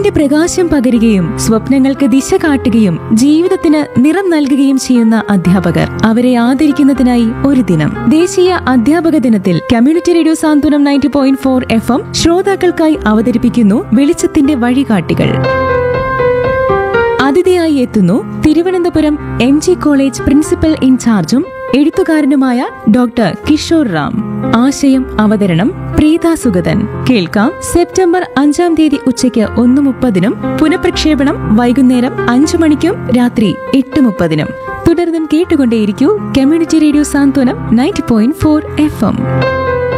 അറിവിന്റെ പ്രകാശം പകരുകയും സ്വപ്നങ്ങൾക്ക് ദിശ കാട്ടുകയും ജീവിതത്തിന് നിറം നൽകുകയും ചെയ്യുന്ന അധ്യാപകർ അവരെ ആദരിക്കുന്നതിനായി ഒരു ദിനം ദേശീയ അധ്യാപക ദിനത്തിൽ community radio Santhwanam ninety point four F M ശ്രോതാക്കൾക്കായി അവതരിപ്പിക്കുന്നു വെളിച്ചത്തിന്റെ വഴികാട്ടികൾ അതിഥിയായി എത്തുന്നു Thiruvananthapuram M G college principal ഇൻചാർജും എഴുത്തുകാരനുമായ ഡോക്ടർ കിഷോർ റാം ആശയം അവതരണം പ്രീത സുഗതൻ കേൾക്കാം സെപ്റ്റംബർ അഞ്ചാം തീയതി ഉച്ചയ്ക്ക് ഒന്ന് മുപ്പതിനും പുനഃപ്രക്ഷേപണം വൈകുന്നേരം അഞ്ചു മണിക്കും രാത്രി എട്ട് മുപ്പതിനും തുടർന്നും കേട്ടുകൊണ്ടേയിരിക്കൂ community radio Santhwanam ninety point four F M